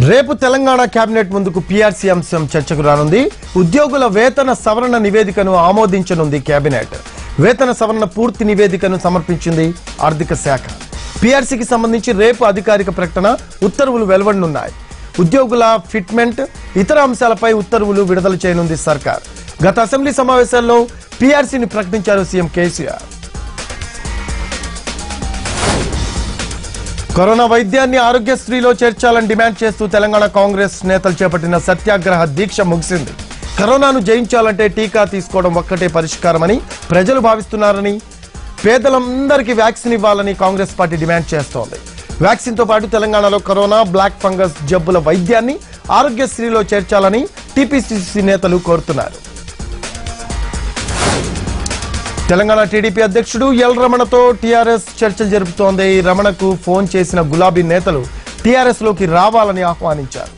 రేపు తెలంగాణ కేబినెట్ ముందుకు పీఆర్సీ అంశం చర్చకు రానుంది ఉద్యోగుల వేతన సవరణ నివేదికను ఆమోదించనుంది కేబినెట్ వేతన సవరణ పూర్తి నివేదికను సమర్పించింది ఆర్థిక శాఖ పీఆర్సీకి సంబంధించి రేపు అధికారిక ప్రకటన ఉత్తర్వులు వెలువడనున్నాయి ఉద్యోగుల ఫిట్మెంట్ ఇతర అంశాలపై ఉత్తర్వులు విడుదల చేయనుంది సర్కార్ గత అసెంబ్లీ సమావేశాల్లో పీఆర్సీని ప్రకటించారు సీఎం కేసీఆర్ కరోనా వైద్యాన్ని ఆరోగ్యశ్రీలో చేర్చాలని డిమాండ్ చేస్తూ తెలంగాణ కాంగ్రెస్ నేతలు చేపట్టిన సత్యాగ్రహ దీక్ష ముగిసింది కరోనాను జయించాలంటే టీకా తీసుకోవడం ఒక్కటే పరిష్కారమని ప్రజలు భావిస్తున్నారని పేదలందరికీ వ్యాక్సిన్ ఇవ్వాలని కాంగ్రెస్ పార్టీ డిమాండ్ చేస్తోంది వ్యాక్సిన్ తో పాటు తెలంగాణలో కరోనా బ్లాక్ ఫంగస్ జబ్బుల వైద్యాన్ని ఆరోగ్యశ్రీలో చేర్చాలని టీపీసీసీ నేతలు కోరుతున్నారు తెలంగాణ టీడీపీ అధ్యక్షుడు ఎల్ రమణతో టీఆర్ఎస్ చర్చలు జరుపుతోంది రమణకు ఫోన్ చేసిన గులాబీ నేతలు టీఆర్ఎస్ లోకి రావాలని ఆహ్వానించారు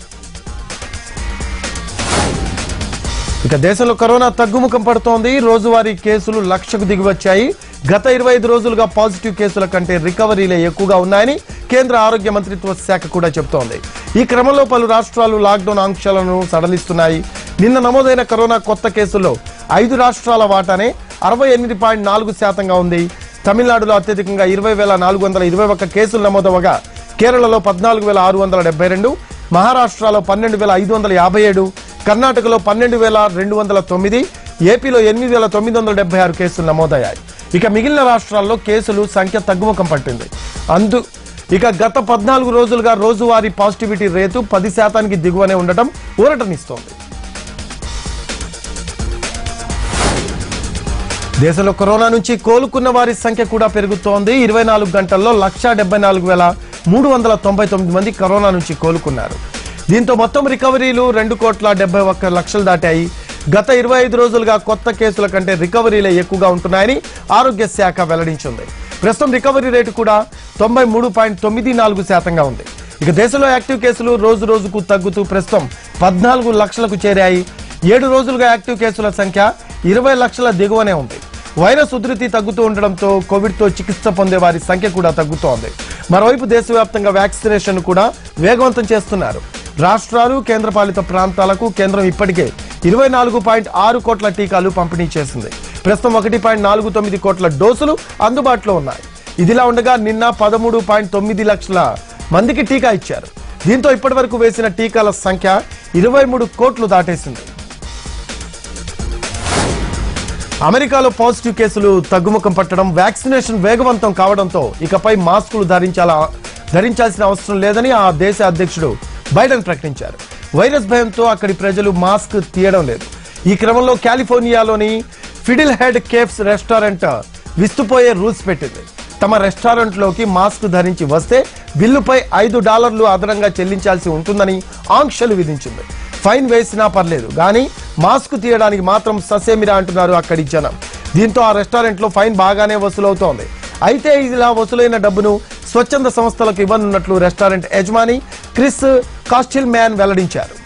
ఇక దేశంలో కరోనా తగ్గుముఖం పడుతోంది రోజువారీ కేసులు లక్షకు దిగివచ్చాయి గత ఇరవై ఐదు రోజులుగా పాజిటివ్ కేసుల కంటే రికవరీలే ఎక్కువగా ఉన్నాయని కేంద్ర ఆరోగ్య మంత్రిత్వ శాఖ కూడా చెబుతోంది ఈ క్రమంలో పలు రాష్ట్రాలు లాక్డౌన్ ఆంక్షలను సడలిస్తున్నాయి నిన్న నమోదైన కరోనా కొత్త కేసుల్లో ఐదు రాష్ట్రాల వాటానే అరవై ఎనిమిది పాయింట్ నాలుగు శాతంగా ఉంది తమిళనాడులో అత్యధికంగా ఇరవై వేల నాలుగు వందల ఇరవై ఒక్క కేసులు నమోదవగా కేరళలో పద్నాలుగు వేల ఆరు వందల డెబ్బై రెండు మహారాష్ట్రలో పన్నెండు వేల ఐదు వందల యాభై ఏడు కర్ణాటకలో పన్నెండు వేల రెండు వందల తొమ్మిది ఏపీలో ఎనిమిది వేల తొమ్మిది వందల డెబ్బై ఆరు కేసులు నమోదయ్యాయి ఇక మిగిలిన రాష్ట్రాల్లో కేసులు సంఖ్య తగ్గుముఖం పట్టింది అందు ఇక గత పద్నాలుగు రోజులుగా రోజువారీ పాజిటివిటీ రేటు పది శాతానికి దిగువనే ఉండటం ఊరటనిస్తోంది దేశంలో కరోనా నుంచి కోలుకున్న వారి సంఖ్య కూడా పెరుగుతోంది ఇరవై నాలుగు గంటల్లో లక్షా డెబ్బై నాలుగు వేల మూడు వందల తొంభై తొమ్మిది మంది కరోనా నుంచి కోలుకున్నారు దీంతో మొత్తం రికవరీలు రెండు కోట్ల డెబ్బై ఒక్క లక్షలు దాటాయి గత ఇరవై ఐదు రోజులుగా కొత్త కేసుల కంటే రికవరీలే ఎక్కువగా ఉంటున్నాయని ఆరోగ్య శాఖ వెల్లడించింది ప్రస్తుతం రికవరీ రేటు కూడా తొంభై మూడు పాయింట్ తొమ్మిది నాలుగు శాతంగా ఉంది ఇక దేశంలో యాక్టివ్ కేసులు రోజు రోజుకు తగ్గుతూ ప్రస్తుతం పద్నాలుగు లక్షలకు చేరాయి ఏడు రోజులుగా యాక్టివ్ కేసుల సంఖ్య ఇరవై లక్షల దిగువనే ఉంది వైరస్ ఉధృతి తగ్గుతూ ఉండడంతో కోవిడ్ తో చికిత్స పొందే వారి సంఖ్య కూడా తగ్గుతోంది మరోవైపు దేశవ్యాప్తంగా వ్యాక్సినేషన్ కూడా వేగవంతం చేస్తున్నారు రాష్ట్రాలు కేంద్రపాలిత ప్రాంతాలకు కేంద్రం ఇప్పటికే ఇరవై నాలుగు పాయింట్ ఆరు కోట్ల టీకాలు పంపిణీ చేసింది ప్రస్తుతం ఒకటి పాయింట్ నాలుగు తొమ్మిది కోట్ల డోసులు అందుబాటులో ఉన్నాయి ఇదిలా ఉండగా నిన్న పదమూడు పాయింట్ తొమ్మిది లక్షల మందికి టీకా ఇచ్చారు దీంతో ఇప్పటి వరకు వేసిన టీకాల సంఖ్య ఇరవై మూడు కోట్లు దాటేసింది అమెరికాలో పాజిటివ్ కేసులు తగ్గుముఖం పట్టడం వ్యాక్సినేషన్ వేగవంతం కావడంతో ఇకపై మాస్కులు ధరించాలా ధరించాల్సిన అవసరం లేదని ఆ దేశ అధ్యక్షుడు బైడెన్ ప్రకటించారు వైరస్ భయంతో అక్కడి ప్రజలు మాస్క్ తీయడం లేదు ఈ క్రమంలో కాలిఫోర్నియాలోని ఫిడిల్ హెడ్ కేఫ్స్ రెస్టారెంట్ విస్తుపోయే రూల్స్ పెట్టింది తమ రెస్టారెంట్లోకి మాస్క్ ధరించి వస్తే బిల్లుపై ఐదు డాలర్లు అదనంగా చెల్లించాల్సి ఉంటుందని ఆంక్షలు విధించింది ఫైన్ వేసినా పర్లేదు కానీ మాస్క్ తీయడానికి మాత్రం ససేమిరా అంటున్నారు అక్కడి జనం దీంతో ఆ రెస్టారెంట్ లో ఫైన్ బాగానే వసూలవుతోంది అయితే ఇలా వసూలైన డబ్బును స్వచ్ఛంద సంస్థలకు ఇవ్వనున్నట్లు రెస్టారెంట్ యజమాని క్రిస్ కాస్టిల్ మ్యాన్ వెల్లడించారు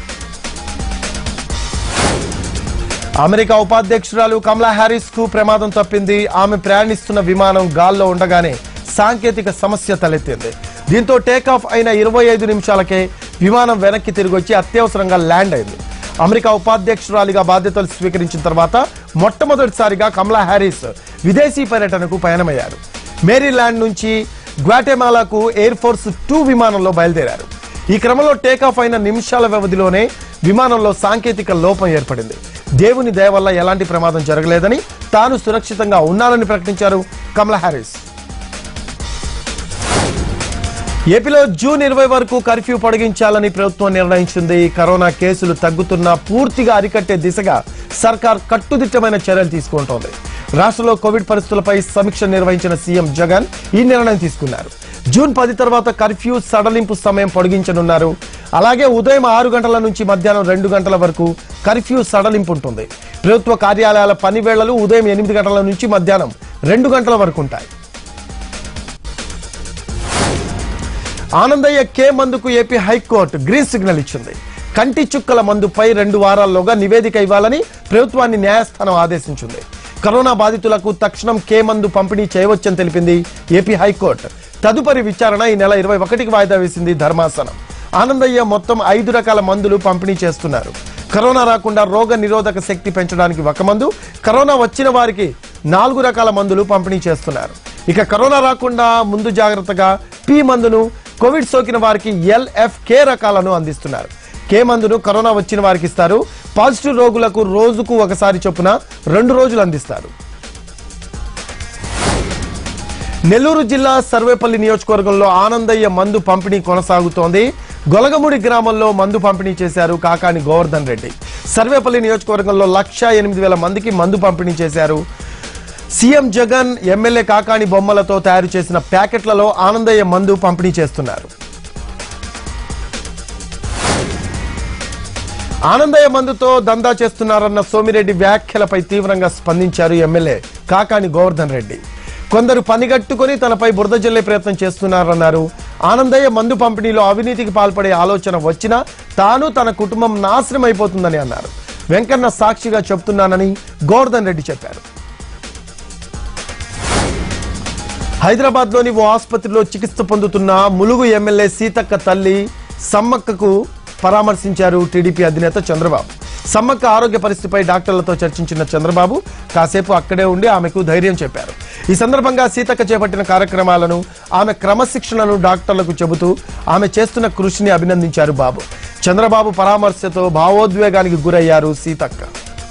అమెరికా ఉపాధ్యక్షురాలు కమలా హ్యారిస్ కు ప్రమాదం తప్పింది ఆమె ప్రయాణిస్తున్న విమానం గాల్లో ఉండగానే సాంకేతిక సమస్య తలెత్తింది దీంతో టేకాఫ్ అయిన ఇరవై ఐదు నిమిషాలకే విమానం వెనక్కి తిరిగి వచ్చి అత్యవసరంగా ల్యాండ్ అయింది అమెరికా ఉపాధ్యక్షురాలిగా బాధ్యతలు స్వీకరించిన తర్వాత మొట్టమొదటిసారిగా కమలా హ్యారిస్ విదేశీ పర్యటనకు పయనమయ్యారు మేరీల్యాండ్ నుంచి గ్వాటెమాలాకు ఎయిర్ ఫోర్స్ టూ విమానంలో బయలుదేరారు ఈ క్రమంలో టేకాఫ్ అయిన నిమిషాల వ్యవధిలోనే విమానంలో సాంకేతిక లోపం ఏర్పడింది దేవుని దయ వల్ల ఎలాంటి ప్రమాదం జరగలేదని తాను సురక్షితంగా ఉన్నానని ప్రకటించారు కమలా హ్యారిస్ ఏపీలో జూన్ ఇరవై వరకు కర్ఫ్యూ పొడిగించాలని ప్రభుత్వం నిర్ణయించింది కరోనా కేసులు తగ్గుతున్నా పూర్తిగా అరికట్టే దిశగా సర్కార్ కట్టుదిట్టమైన చర్యలు తీసుకుంటోంది రాష్ట్రంలో కోవిడ్ పరిస్థితులపై సమీక్ష నిర్వహించిన సీఎం జగన్ ఈ నిర్ణయం తీసుకున్నారు జూన్ పది తర్వాత కర్ఫ్యూ సడలింపు సమయం పొడిగించనున్నారు అలాగే ఉదయం ఆరు గంటల నుంచి మధ్యాహ్నం రెండు గంటల వరకు కర్ఫ్యూ సడలింపు ఉంటుంది ప్రభుత్వ కార్యాలయాల పని వేళలు ఉదయం ఎనిమిది గంటల నుంచి మధ్యాహ్నం రెండు గంటల వరకు ఉంటాయి ఆనందయ్య కే మందుకు ఏపీ హైకోర్టు గ్రీన్ సిగ్నల్ ఇచ్చింది కంటి చుక్కల మందుపై రెండు వారాల్లోగా నివేదిక ఇవ్వాలని ప్రభుత్వాన్ని న్యాయస్థానం ఆదేశించింది కరోనా బాధితులకు తక్షణం కే మందు పంపిణీ చేయవచ్చని తెలిపింది ఏపీ హైకోర్టు తదుపరి విచారణ ఈ నెల ఇరవై ఒకటికి వాయిదా వేసింది ధర్మాసనం ఆనందయ్య మొత్తం ఐదు రకాల మందులు పంపిణీ చేస్తున్నారు కరోనా రాకుండా రోగ నిరోధక శక్తి పెంచడానికి ఒక మందు కరోనా వచ్చిన వారికి నాలుగు రకాల మందులు పంపిణీ చేస్తున్నారు ఇక కరోనా రాకుండా ముందు జాగ్రత్తగా పి మందును కోవిడ్ సోకిన వారికి ఎల్ఎఫ్ కే రకాలను అందిస్తున్నారు కే మందును కరోనా వచ్చిన వారికి ఇస్తారు పాజిటివ్ రోగులకు రోజుకు ఒకసారి చొప్పున రెండు రోజులు అందిస్తారు నెల్లూరు జిల్లా సర్వేపల్లి నియోజకవర్గంలో ఆనందయ్య మందు పంపిణీ కొనసాగుతోంది గొలగముడి గ్రామంలో మందు పంపిణీ చేశారు కాకాని గోవర్ధన్ రెడ్డి సర్వేపల్లి నియోజకవర్గంలో లక్ష ఎనిమిది వేల మందికి మందు పంపిణీ చేశారు సీఎం జగన్ ఎమ్మెల్యే కాకాని బొమ్మలతో తయారు చేసిన ప్యాకెట్లలో ఆనందయ్య మందు పంపిణీ చేస్తున్నారు ఆనందయ్య మందుతో దందా చేస్తున్నారన్న సోమిరెడ్డి వ్యాఖ్యలపై తీవ్రంగా స్పందించారు ఎమ్మెల్యే కాకాని గోవర్ధన్ రెడ్డి కొందరు పనిగట్టుకుని తనపై బురద జల్లే ప్రయత్నం చేస్తున్నారన్నారు ఆనందయ్య మందు పంపిణీలో అవినీతికి పాల్పడే ఆలోచన వచ్చినా తాను తన కుటుంబం నాశనం అయిపోతుందని అన్నారు వెంకన్న సాక్షిగా చెప్తున్నానని గోవర్ధన్ రెడ్డి చెప్పారు హైదరాబాద్ లోని ఓ ఆసుపత్రిలో చికిత్స పొందుతున్న ములుగు ఎమ్మెల్యే సీతక్క తల్లి సమ్మక్కకు పరామర్శించారు టీడీపీ అధినేత చంద్రబాబు సమ్మక్క ఆరోగ్య పరిస్థితిపై డాక్టర్లతో చర్చించిన చంద్రబాబు కాసేపు అక్కడే ఉండి ఆమెకు ధైర్యం చెప్పారు ఈ సందర్భంగా సీతక్క చేపట్టిన కార్యక్రమాలను ఆమె క్రమశిక్షణను డాక్టర్లకు చెబుతూ ఆమె చేస్తున్న కృషిని అభినందించారు బాబు చంద్రబాబు పరామర్శతో భావోద్వేగానికి గురయ్యారు సీతక్క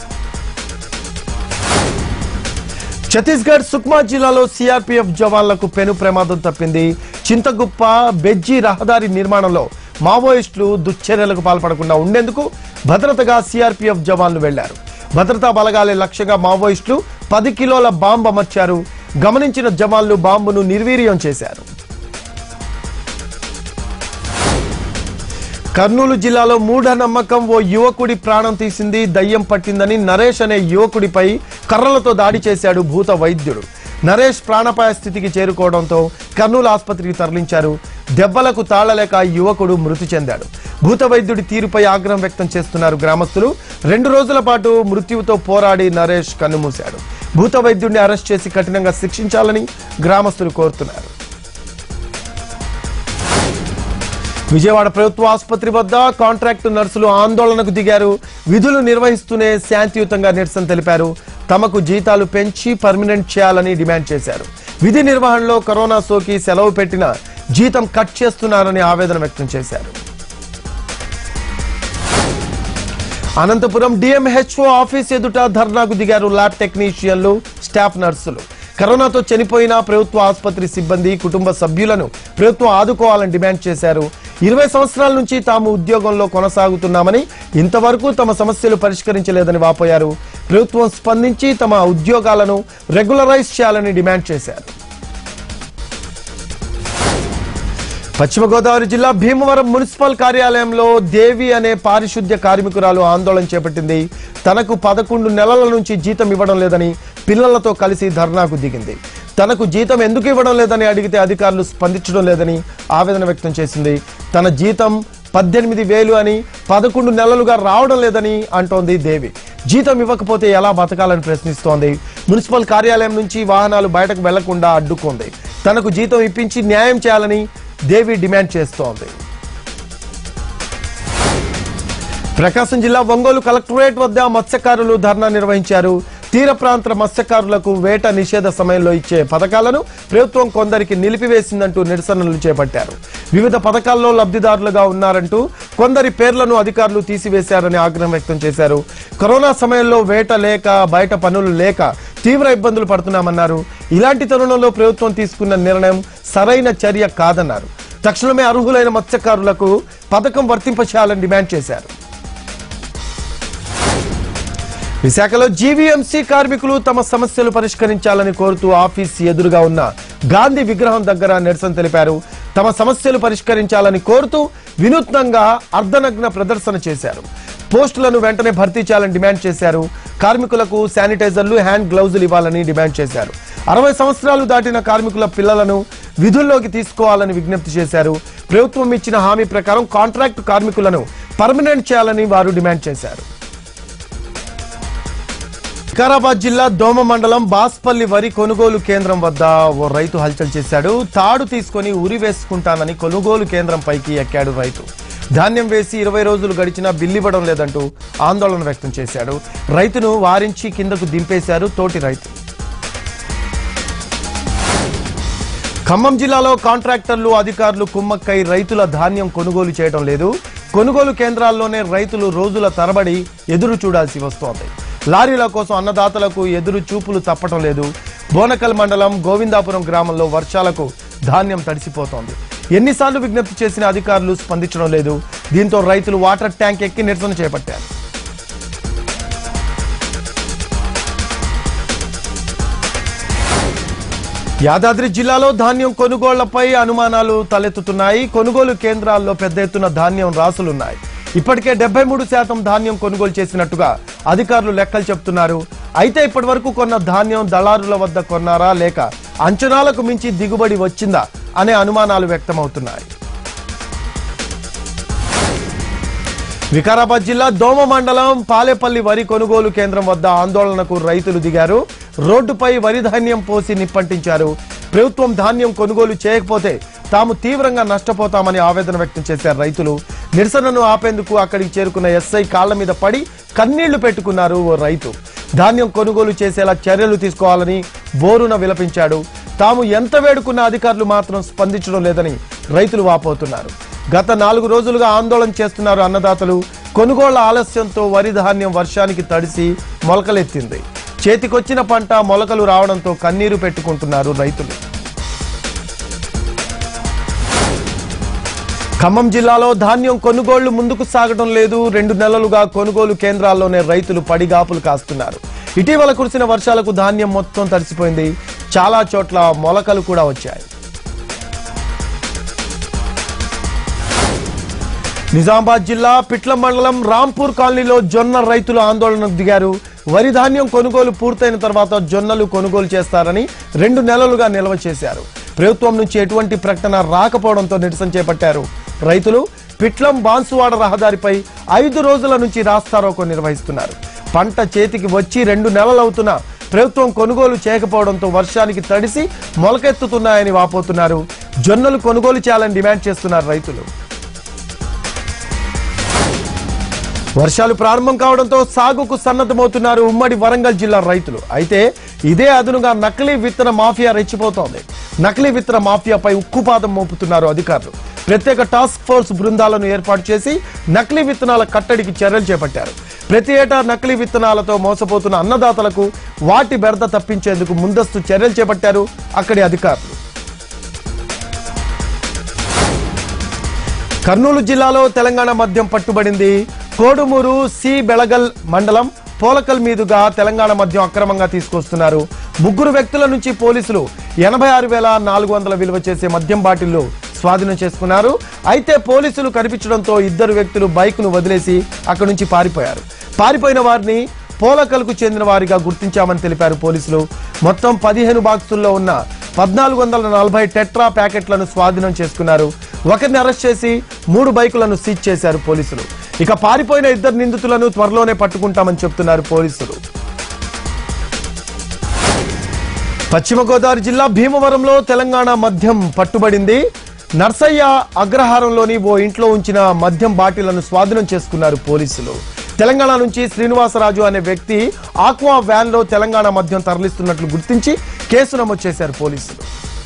ఛత్తీస్గఢ్ సుక్మా జిల్లాలో సిఆర్పీఎఫ్ జవాన్లకు పెను ప్రమాదం తప్పింది చింతగుప్ప బెజ్జి రహదారి నిర్మాణంలో మావోయిస్టులు దుశ్చర్యలకు పాల్పడకుండా ఉండేందుకు భద్రతగా సిఆర్పీఎఫ్ జవాన్లు వెళ్లారు భద్రతా బలగాలే లక్ష్యంగా మావోయిస్టులు పది కిలోల బాంబు అమర్చారు గమనించిన జవాన్లు బాంబును నిర్వీర్యం చేశారు కర్నూలు జిల్లాలో మూఢనమ్మకం ఓ యువకుడి ప్రాణం తీసింది దయ్యం పట్టిందని నరేష్ అనే యువకుడిపై కర్రలతో దాడి చేశాడు భూత వైద్యుడు నరేష్ ప్రాణాపాయ స్థితికి చేరుకోవడంతో కర్నూలు ఆసుపత్రికి తరలించారు దెబ్బలకు తాళలేక యువకుడు మృతి చెందాడు భూత వైద్యుడి తీరుపై ఆగ్రహం వ్యక్తం చేస్తున్నారు గ్రామస్తులు రెండు రోజుల పాటు మృత్యువుతో పోరాడి నరేష్ కన్నుమూశాడు భూత వైద్యుడిని అరెస్ట్ చేసి కఠినంగా శిక్షించాలని గ్రామస్తులు కోరుతున్నారు విజయవాడ ప్రభుత్వ ఆసుపత్రి వద్ద కాంట్రాక్టు నర్సులు ఆందోళనకు దిగారు విధులు నిర్వహిస్తూనే శాంతియుతంగా నిరసన తెలిపారు తమకు జీతాలు పెంచి పర్మనెంట్ చేయాలని డిమాండ్ చేశారు విధి నిర్వహణలో కరోనా సోకి సెలవు పెట్టిన జీతం కట్ చేస్తున్నారని ఆవేదన వ్యక్తం చేశారు అనంతపురం డిఎంహెచ్ఓ ఆఫీస్ ఎదుట ధర్నాకు దిగారు ల్యాబ్ టెక్నీషియన్లు స్టాఫ్ నర్సులు కరోనాతో చనిపోయిన ప్రభుత్వ ఆసుపత్రి సిబ్బంది కుటుంబ సభ్యులను ప్రభుత్వం ఆదుకోవాలని డిమాండ్ చేశారు ఇరవై సంవత్సరాల నుంచి తాము ఉద్యోగంలో కొనసాగుతున్నామని ఇంతవరకు తమ సమస్యలు పరిష్కరించలేదని వాపోయారు ప్రభుత్వం స్పందించి తమ ఉద్యోగాలను రెగ్యులరైజ్ చేయాలని డిమాండ్ చేశారు పశ్చిమ గోదావరి జిల్లా భీమవరం మున్సిపల్ కార్యాలయంలో దేవి అనే పారిశుద్ధ్య కార్మికురాలు ఆందోళన చేపట్టింది తనకు పదకొండు నెలల నుంచి జీతం ఇవ్వడం లేదని పిల్లలతో కలిసి ధర్నాకు దిగింది తనకు జీతం ఎందుకు ఇవ్వడం లేదని అడిగితే అధికారులు స్పందించడం లేదని ఆవేదన వ్యక్తం చేసింది తన జీతం పద్దెనిమిది వేలు అని పదకొండు నెలలుగా రావడం లేదని అంటోంది దేవి జీతం ఇవ్వకపోతే ఎలా బతకాలని ప్రశ్నిస్తోంది మున్సిపల్ కార్యాలయం నుంచి వాహనాలు బయటకు వెళ్లకుండా అడ్డుకుంది తనకు జీతం ఇప్పించి న్యాయం చేయాలని దేవి డిమాండ్ చేస్తోంది ప్రకాశం జిల్లా ఒంగోలు కలెక్టరేట్ వద్ద మత్స్యకారులు ధర్నా నిర్వహించారు తీర ప్రాంత మత్స్యకారులకు వేట నిషేధ సమయంలో ఇచ్చే పథకాలను ప్రభుత్వం కొందరికి నిలిపివేసిందంటూ నిరసనలు చేపట్టారు వివిధ పథకాల్లో లబ్ధిదారులుగా ఉన్నారంటూ కొందరి పేర్లను అధికారులు తీసివేశారని ఆగ్రహం వ్యక్తం చేశారు కరోనా సమయంలో వేట లేక బయట పనులు లేక తీవ్ర ఇబ్బందులు పడుతున్నామన్నారు ఇలాంటి తరుణంలో ప్రభుత్వం తీసుకున్న నిర్ణయం సరైన చర్య కాదన్నారు తక్షణమే అర్హులైన మత్స్యకారులకు పథకం వర్తింపచేయాలని డిమాండ్ చేశారు విశాఖలో జీవీఎంసీ కార్మికులు తమ సమస్యలు పరిష్కరించాలని కోరుతూ ఆఫీస్ ఎదురుగా ఉన్న గాంధీ విగ్రహం దగ్గర నిరసన తెలిపారు తమ సమస్యలు పరిష్కరించాలని కోరుతూ వినూత్నంగా అర్ధనగ్న ప్రదర్శన చేశారు పోస్టులను వెంటనే భర్తీ చేయాలని డిమాండ్ చేశారు కార్మికులకు శానిటైజర్లు హ్యాండ్ గ్లౌజులు ఇవ్వాలని డిమాండ్ చేశారు అరవై సంవత్సరాలు దాటిన కార్మికుల పిల్లలను విధుల్లోకి తీసుకోవాలని విజ్ఞప్తి చేశారు ప్రభుత్వం ఇచ్చిన హామీ ప్రకారం కాంట్రాక్టు కార్మికులను పర్మనెంట్ చేయాలని వారు డిమాండ్ చేశారు వికారాబాద్ జిల్లా దోమ మండలం బాస్పల్లి వరి కొనుగోలు కేంద్రం వద్ద ఓ రైతు హల్చల్ చేశాడు తాడు తీసుకొని ఉరి వేసుకుంటానని కొనుగోలు కేంద్రం పైకి ఎక్కాడు రైతు ధాన్యం వేసి ఇరవై రోజులు గడిచినా బిల్లివ్వడం లేదంటూ ఆందోళన వ్యక్తం చేశాడు రైతును వారించి కిందకు దింపేశారు తోటి రైతు ఖమ్మం జిల్లాలో కాంట్రాక్టర్లు అధికారులు కుమ్మక్కై రైతుల ధాన్యం కొనుగోలు చేయడం లేదు కొనుగోలు కేంద్రాల్లోనే రైతులు రోజుల తరబడి ఎదురు చూడాల్సి వస్తోంది లారీల కోసం అన్నదాతలకు ఎదురు చూపులు తప్పటం లేదు బోనకల్ మండలం గోవిందాపురం గ్రామంలో వర్షాలకు ధాన్యం తడిసిపోతోంది ఎన్నిసార్లు విజ్ఞప్తి చేసిన అధికారులు స్పందించడం లేదు దీంతో రైతులు వాటర్ ట్యాంక్ ఎక్కి నిరసన చేపట్టారు యాదాద్రి జిల్లాలో ధాన్యం కొనుగోళ్లపై అనుమానాలు తలెత్తుతున్నాయి కొనుగోలు కేంద్రాల్లో పెద్ద ఎత్తున ధాన్యం రాసులున్నాయి ఇప్పటికే డెబ్బై మూడు శాతం ధాన్యం కొనుగోలు చేసినట్టుగా అధికారులు లెక్కలు చెప్తున్నారు అయితే ఇప్పటి వరకు కొన్న ధాన్యం దళారుల వద్ద కొన్నారా లేక అంచనాలకు మించి దిగుబడి వచ్చిందా అనే అనుమానాలు వ్యక్తమవుతున్నాయి వికారాబాద్ జిల్లా దోమ మండలం పాలేపల్లి వరి కొనుగోలు కేంద్రం వద్ద ఆందోళనకు రైతులు దిగారు రోడ్డుపై వరి ధాన్యం పోసి నిప్పంటించారు ప్రభుత్వం ధాన్యం కొనుగోలు చేయకపోతే తాము తీవ్రంగా నష్టపోతామని ఆవేదన వ్యక్తం చేశారు రైతులు నిరసనను ఆపేందుకు అక్కడికి చేరుకున్న ఎస్ఐ కాళ్ల మీద పడి కన్నీళ్లు పెట్టుకున్నారు ఓ రైతు ధాన్యం కొనుగోలు చేసేలా చర్యలు తీసుకోవాలని బోరున విలపించాడు తాము ఎంత వేడుకున్న అధికారులు మాత్రం స్పందించడం లేదని రైతులు వాపోతున్నారు గత నాలుగు రోజులుగా ఆందోళన చేస్తున్నారు అన్నదాతలు కొనుగోళ్ల ఆలస్యంతో వరి ధాన్యం వర్షానికి తడిసి మొలకలెత్తింది చేతికొచ్చిన పంట మొలకలు రావడంతో కన్నీరు పెట్టుకుంటున్నారు రైతులు ఖమ్మం జిల్లాలో ధాన్యం కొనుగోళ్లు ముందుకు సాగడం లేదు రెండు నెలలుగా కొనుగోలు కేంద్రాల్లోనే రైతులు పడిగాపులు కాస్తున్నారు ఇటీవల కురిసిన వర్షాలకు ధాన్యం మొత్తం తడిసిపోయింది చాలా చోట్ల మొలకలు కూడా వచ్చాయి నిజామాబాద్ జిల్లా పిట్ల మండలం రాంపూర్ కాలనీలో జొన్న రైతులు ఆందోళనకు దిగారు వరి ధాన్యం కొనుగోలు పూర్తయిన తర్వాత జొన్నలు కొనుగోలు చేస్తారని రెండు నెలలుగా నిల్వ చేశారు ప్రభుత్వం నుంచి ఎటువంటి ప్రకటన రాకపోవడంతో నిరసన చేపట్టారు రైతులు పిట్లం బాన్సువాడ రహదారిపై ఐదు రోజుల నుంచి రాస్తారోకో నిర్వహిస్తున్నారు పంట చేతికి వచ్చి రెండు నెలలవుతున్నా ప్రభుత్వం కొనుగోలు చేయకపోవడంతో వర్షానికి తడిసి మొలకెత్తుతున్నాయని వాపోతున్నారు జొన్నలు కొనుగోలు చేయాలని డిమాండ్ చేస్తున్నారు రైతులు వర్షాలు ప్రారంభం కావడంతో సాగుకు సన్నద్ధమవుతున్నారు ఉమ్మడి వరంగల్ జిల్లా రైతులు అయితే ఇదే అదునుగా నకిలీ విత్తన మాఫియా రెచ్చిపోతోంది నకిలీ విత్తన మాఫియాపై ఉక్కుపాదం మోపుతున్నారు అధికారులు ప్రత్యేక టాస్క్ ఫోర్స్ బృందాలను ఏర్పాటు చేసి నకిలీ విత్తనాల కట్టడికి చర్యలు చేపట్టారు ప్రతి ఏటా నకిలీ విత్తనాలతో మోసపోతున్న అన్నదాతలకు వాటి బెడద తప్పించేందుకు ముందస్తు చర్యలు చేపట్టారు అక్కడి అధికారులు కర్నూలు జిల్లాలో తెలంగాణ మద్యం పట్టుబడింది కోడుమూరు సి బెళగల్ మండలం పోలకల్ మీదుగా తెలంగాణ మద్యం అక్రమంగా తీసుకొస్తున్నారు ముగ్గురు వ్యక్తుల నుంచి పోలీసులు ఎనభై ఆరు వేల నాలుగు వందల విలువ చేసే మద్యం బాటిల్లు స్వాధీనం చేసుకున్నారు అయితే పోలీసులు కనిపించడంతో ఇద్దరు వ్యక్తులు బైక్ను వదిలేసి అక్కడి నుంచి పారిపోయారు పారిపోయిన వారిని పోలకల్కు చెందిన వారిగా గుర్తించామని తెలిపారు పోలీసులు మొత్తం పదిహేను బాక్సుల్లో ఉన్న పద్నాలుగు వందల నలభై టెట్రా ప్యాకెట్లను స్వాధీనం చేసుకున్నారు ఒకరిని అరెస్ట్ చేసి మూడు బైకులను సీజ్ చేశారు పోలీసులు ఇక పారిపోయిన ఇద్దరు నిందితులను త్వరలోనే పట్టుకుంటామని చెప్తున్నారు పోలీసులు పశ్చిమ గోదావరి జిల్లా భీమవరంలో తెలంగాణ మద్యం పట్టుబడింది నర్సయ్య అగ్రహారంలోని ఓ ఇంట్లో ఉంచిన మద్యం బాటిళ్లను స్వాధీనం చేసుకున్నారు పోలీసులు తెలంగాణ నుంచి శ్రీనివాసరాజు అనే వ్యక్తి ఆక్వా వ్యాన్ లో తెలంగాణ మద్యం తరలిస్తున్నట్లు గుర్తించి కేసు నమోదు చేశారు పోలీసులు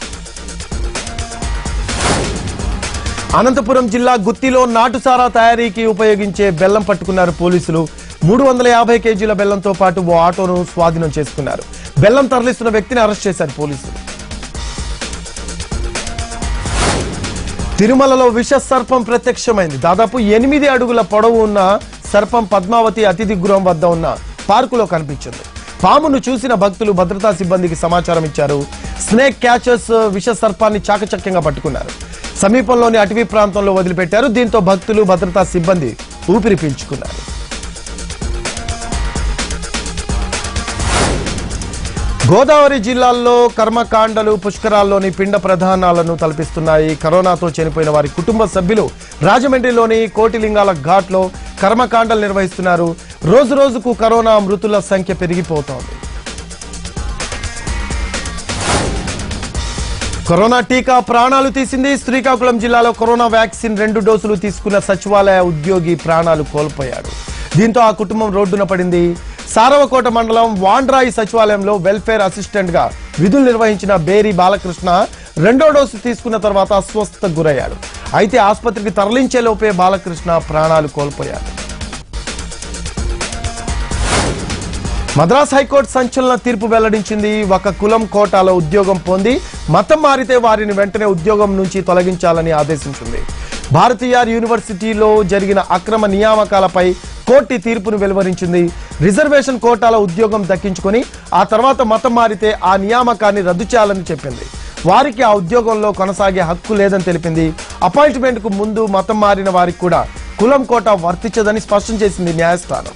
అనంతపురం జిల్లా గుత్తిలో నాటుసారా తయారీకి ఉపయోగించే బెల్లం పట్టుకున్నారు పోలీసులు మూడు వందల యాభై కేజీల బెల్లంతో పాటు ఓ ఆటోను స్వాధీనం చేసుకున్నారు బెల్లం తరలిస్తున్న వ్యక్తిని అరెస్ట్ చేశారు పోలీసులు తిరుమలలో విష సర్పం ప్రత్యక్షమైంది దాదాపు ఎనిమిది అడుగుల పొడవు ఉన్న సర్పం పద్మావతి అతిథి గృహం వద్ద ఉన్న పార్కులో కనిపించింది పామును చూసిన భక్తులు భద్రతా సిబ్బందికి సమాచారం ఇచ్చారు స్నేక్ క్యాచర్స్ విష సర్పాన్ని చాకచక్యంగా పట్టుకున్నారు సమీపంలోని అటవీ ప్రాంతంలో వదిలిపెట్టారు దీంతో భక్తులు భద్రతా సిబ్బంది ఊపిరి పీల్చుకున్నారు గోదావరి జిల్లాల్లో కర్మకాండలు పుష్కరాల్లోని పిండ ప్రధానాలను తలపిస్తున్నాయి కరోనాతో చనిపోయిన వారి కుటుంబ సభ్యులు రాజమండ్రిలోని కోటిలింగాల ఘాట్లో కర్మకాండలు నిర్వహిస్తున్నారు రోజు రోజుకు కరోనా మృతుల సంఖ్య పెరిగిపోతోంది కరోనా టీకా ప్రాణాలు తీసింది శ్రీకాకుళం జిల్లాలో కరోనా వ్యాక్సిన్ రెండు డోసులు తీసుకున్న సచివాలయ ఉద్యోగి ప్రాణాలు కోల్పోయాడు దీంతో ఆ కుటుంబం రోడ్డున పడింది సారవకోట మండలం వాండ్రాయి సచివాలయంలో వెల్ఫేర్ అసిస్టెంట్ గా విధులు నిర్వహించిన బేరి బాలకృష్ణ రెండో డోసు తీసుకున్న తర్వాత అస్వస్థతకు గురయ్యాడు అయితే ఆసుపత్రికి తరలించే లోపే బాలకృష్ణ ప్రాణాలు కోల్పోయాడు మద్రాస్ హైకోర్టు సంచలన తీర్పు వెల్లడించింది ఒక కులం కోటాలో ఉద్యోగం పొంది మతం మారితే వారిని వెంటనే ఉద్యోగం నుంచి తొలగించాలని ఆదేశించింది భారతీయ యూనివర్సిటీలో జరిగిన అక్రమ నియామకాలపై కోర్టు ఈ తీర్పును వెలువరించింది రిజర్వేషన్ కోటాలో ఉద్యోగం దక్కించుకొని ఆ తర్వాత మతం మారితే ఆ నియామకాన్ని రద్దు చేయాలని చెప్పింది వారికి ఆ ఉద్యోగంలో కొనసాగే హక్కు లేదని తెలిపింది అపాయింట్మెంట్ కు ముందు మతం మారిన వారికి కూడా కులం కోట వర్తించదని స్పష్టం చేసింది న్యాయస్థానం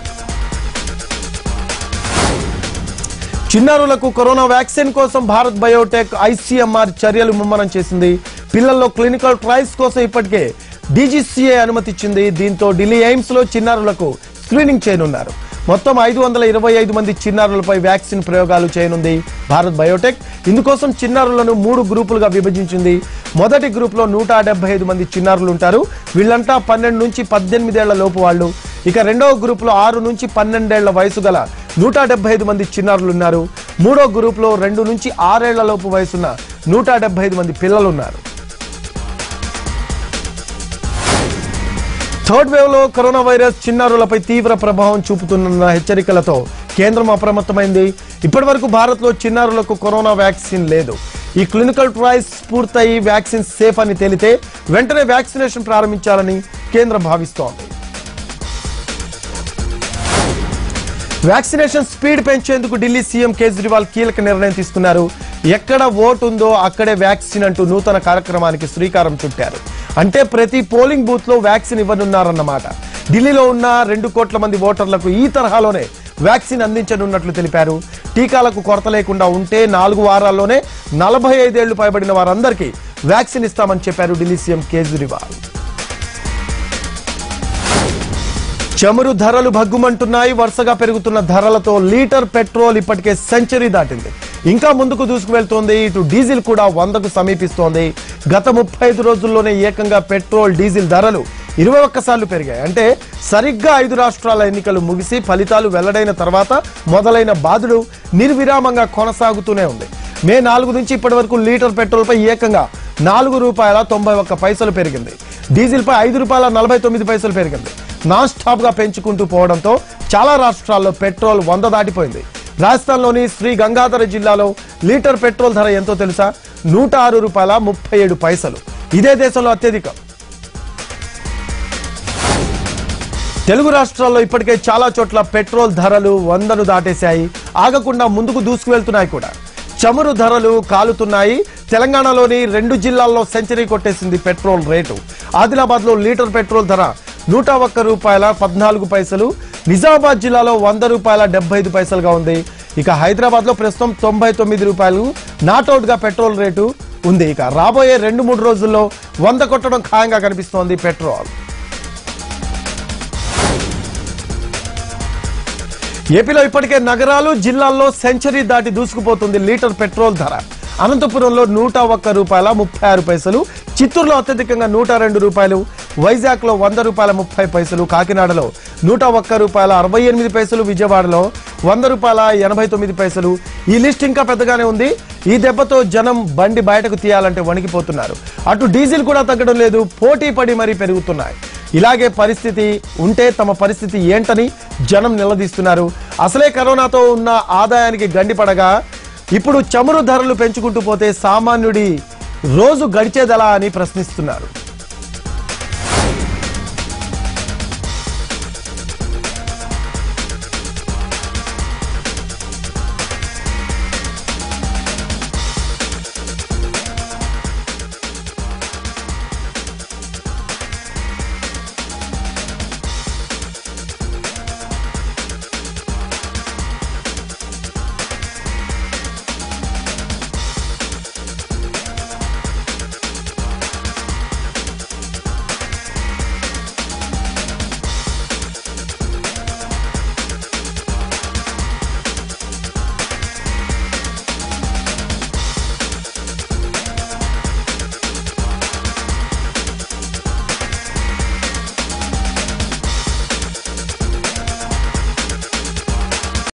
చిన్నారులకు కరోనా వ్యాక్సిన్ కోసం భారత్ బయోటెక్ ఐసీఎంఆర్ చర్యలు ముమ్మరం చేసింది పిల్లల్లో క్లినికల్ ట్రయల్స్ కోసం ఇప్పటికే డీజీసీఏ అనుమతి ఇచ్చింది దీంతో ఢిల్లీ ఎయిమ్స్ లో చిన్నారులకు స్క్రీనింగ్ చేయనున్నారు మొత్తం ఐదు వందల ఇరవై ఐదు మంది చిన్నారులపై వ్యాక్సిన్ ప్రయోగాలు చేయనుంది భారత్ బయోటెక్ ఇందుకోసం చిన్నారులను మూడు గ్రూపులుగా విభజించింది మొదటి గ్రూప్ లో నూట డెబ్బై ఐదు మంది చిన్నారులు ఉంటారు వీళ్ళంతా పన్నెండు నుంచి పద్దెనిమిదేళ్ల లోపు వాళ్ళు ఇక రెండవ గ్రూప్ లో ఆరు నుంచి పన్నెండేళ్ల వయసు గల నూట డెబ్బై ఐదు మంది చిన్నారులు ఉన్నారు మూడో గ్రూప్ లో రెండు నుంచి ఆరేళ్ల లోపు వయసున్న నూట డెబ్బై ఐదు మంది పిల్లలు ఉన్నారు థర్డ్ వేవ్ లో కరోనా వైరస్ చిన్నారులపై తీవ్ర ప్రభావం చూపుతున్న హెచ్చరికలతో కేంద్రం అప్రమత్తమైంది ఇప్పటి వరకు భారత్ లో చిన్నారులకు కరోనా వ్యాక్సిన్ లేదు ఈ క్లినికల్ ట్రయల్స్ పూర్తయి వ్యాక్సిన్ సేఫ్ అని తేలితే వెంటనే వ్యాక్సినేషన్ ప్రారంభించాలని కేంద్రం భావిస్తోంది వ్యాక్సినేషన్ స్పీడ్ పెంచేందుకు ఢిల్లీ సీఎం కేజ్రీవాల్ కీలక నిర్ణయం తీసుకున్నారు ఎక్కడ ఓటు ఉందో అక్కడే వ్యాక్సిన్ అంటూ నూతన కార్యక్రమానికి శ్రీకారం చుట్టారు అంటే ప్రతి పోలింగ్ బూత్ లో వ్యాక్సిన్ ఇవ్వనున్నారన్నమాట ఢిల్లీలో ఉన్న రెండు కోట్ల మంది ఓటర్లకు ఈ తరహాలోనే వ్యాక్సిన్ అందించనున్నట్లు తెలిపారు టీకాలకు కొరత లేకుండా ఉంటే నాలుగు వారాల్లోనే నలభై ఐదేళ్లు పైబడిన వారందరికీ వ్యాక్సిన్ ఇస్తామని చెప్పారు ఢిల్లీ సీఎం కేజ్రీవాల్ చమురు ధరలు భగ్గుమంటున్నాయి వరుసగా పెరుగుతున్న ధరలతో లీటర్ పెట్రోల్ ఇప్పటికే సెంచరీ దాటింది ఇంకా ముందుకు దూసుకువెళ్తోంది ఇటు డీజిల్ కూడా వందకు సమీపిస్తోంది గత ముప్పై ఐదు రోజుల్లోనే ఏకంగా పెట్రోల్ డీజిల్ ధరలు ఇరవై ఒక్కసార్లు పెరిగాయి అంటే సరిగ్గా ఐదు రాష్ట్రాల ఎన్నికలు ముగిసి ఫలితాలు వెల్లడైన తర్వాత మొదలైన బాధలు నిర్విరామంగా కొనసాగుతూనే ఉంది మే నాలుగు నుంచి ఇప్పటి వరకు లీటర్ పెట్రోల్ పై ఏకంగా నాలుగు రూపాయల తొంభై ఒక్క పైసలు పెరిగింది డీజిల్ పై ఐదు రూపాయల నలభై తొమ్మిది పైసలు పెరిగింది నాన్ స్టాప్ గా పెంచుకుంటూ పోవడంతో చాలా రాష్ట్రాల్లో పెట్రోల్ వంద దాటిపోయింది రాజస్థాన్లోని శ్రీ గంగాధర జిల్లాలో లీటర్ పెట్రోల్ ధర ఎంతో తెలుసా నూట ఆరు రూపాయల ముప్పై ఏడు పైసలు ఇదే దేశంలో అత్యధికం తెలుగు రాష్ట్రాల్లో ఇప్పటికే చాలా చోట్ల పెట్రోల్ ధరలు వందను దాటేశాయి ఆగకుండా ముందుకు దూసుకువెళ్తున్నాయి కూడా చమురు ధరలు కాలుతున్నాయి తెలంగాణలోని రెండు జిల్లాల్లో సెంచరీ కొట్టేసింది పెట్రోల్ రేటు ఆదిలాబాద్ లో లీటర్ పెట్రోల్ ధర నూట ఒక్క రూపాయల పద్నాలుగు పైసలు నిజామాబాద్ జిల్లాలో వంద రూపాయల డెబ్బై ఐదు పైసలుగా ఉంది ఇక హైదరాబాద్ లో ప్రస్తుతం తొంభై తొమ్మిది రూపాయలు నాట్అవుట్ గా పెట్రోల్ రేటు ఉంది ఇక రాబోయే రెండు మూడు రోజుల్లో వంద కొట్టడం ఖాయంగా కనిపిస్తోంది పెట్రోల్ ఏపీలో ఇప్పటికే నగరాలు జిల్లాల్లో సెంచరీ దాటి దూసుకుపోతుంది లీటర్ పెట్రోల్ ధర అనంతపురంలో నూట ఒక్క రూపాయల ముప్పై ఆరు పైసలు చిత్తూరులో అత్యధికంగా నూట రెండు రూపాయలు వైజాగ్ లో వంద రూపాయల ముప్పై పైసలు కాకినాడలో నూట ఒక్క రూపాయల అరవై ఎనిమిది పైసలు విజయవాడలో వంద రూపాయల ఎనభై తొమ్మిది పైసలు ఈ లిస్ట్ ఇంకా పెద్దగానే ఉంది ఈ దెబ్బతో జనం బండి బయటకు తీయాలంటే వణికిపోతున్నారు అటు డీజిల్ కూడా తగ్గడం లేదు పోటీ పడి మరీ పెరుగుతున్నాయి ఇలాగే పరిస్థితి ఉంటే తమ పరిస్థితి ఏంటని జనం నిలదీస్తున్నారు అసలే కరోనాతో ఉన్న ఆదాయానికి గండిపడగా ఇప్పుడు చమురు ధరలు పెంచుకుంటూ పోతే సామాన్యుడి రోజు గడిచేదలా అని ప్రశ్నిస్తున్నారు